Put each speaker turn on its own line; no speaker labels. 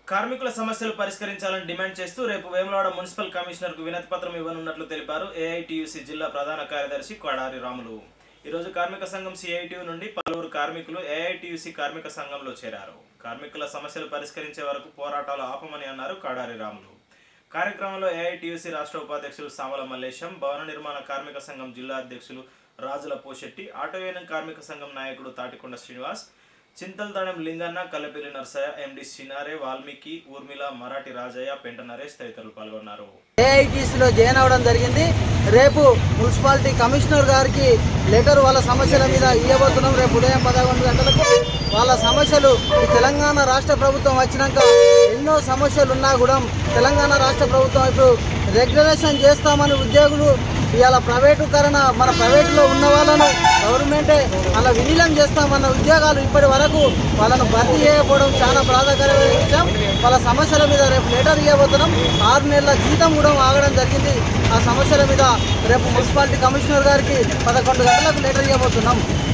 కార్మికుల సమస్యలు పరిష్కరించాలని డిమాండ్ చేస్తూ రేపు వేములవాడ మున్సిపల్ కమిషనర్కు వినతి పత్రం ఇవ్వనున్నట్లు తెలిపారు ఏఐటియుసి జిల్లా ప్రధాన కార్యదర్శి కొడారి రాములు ఈరోజు కార్మిక సంఘం సిఐటియు నుండి పలువురు కార్మికులు ఏఐటియుసి కార్మిక సంఘంలో చేరారు కార్మికుల సమస్యలు పరిష్కరించే వరకు పోరాటాలు ఆపమని అన్నారు కడారి రాములు కార్యక్రమంలో ఏఐటియుసి రాష్ట్ర ఉపాధ్యక్షులు సామల మల్లేశం భవన నిర్మాణ కార్మిక సంఘం జిల్లా అధ్యక్షులు రాజుల పోషెట్టి ఆటో యూనియన్ కార్మిక సంఘం నాయకుడు తాటికొండ శ్రీనివాస్ చింతలతాడెం లింగన్న కల్లెపల్లి నర్సయ్య ఎండి సినారే వాల్మీకి ఊర్మిళ మరాఠీ రాజయ్య పెంట నరేష్ తదితరులు పాల్గొన్నారు
ఏఐటీసీలో జాయిన్ అవ్వడం జరిగింది రేపు మున్సిపాలిటీ కమిషనర్ గారికి లెటర్ వాళ్ళ సమస్యల మీద ఇవ్వబోతున్నాం రేపు ఉదయం పదకొండు గంటలకు వాళ్ళ సమస్యలు ఈ తెలంగాణ రాష్ట్ర ప్రభుత్వం వచ్చినాక ఎన్నో సమస్యలు ఉన్నా కూడా తెలంగాణ రాష్ట్ర ప్రభుత్వం ఇప్పుడు రెగ్యులేషన్ చేస్తామని ఉద్యోగులు ఇవాళ ప్రైవేటుకరణ మన ప్రైవేటులో ఉన్న వాళ్ళను గవర్నమెంటే అలా విలీనం చేస్తామన్న ఉద్యోగాలు ఇప్పటి వరకు వాళ్ళను భర్తీ చేయకపోవడం చాలా బాధాకరమైన విషయం వాళ్ళ సమస్యల మీద రేపు లెటర్ ఇవ్వబోతున్నాం ఆరు నెలల జీతం కూడా ఆగడం జరిగింది ఆ సమస్యల మీద రేపు మున్సిపాలిటీ కమిషనర్ గారికి పదకొండు గంటలకు లెటర్ ఇవ్వబోతున్నాం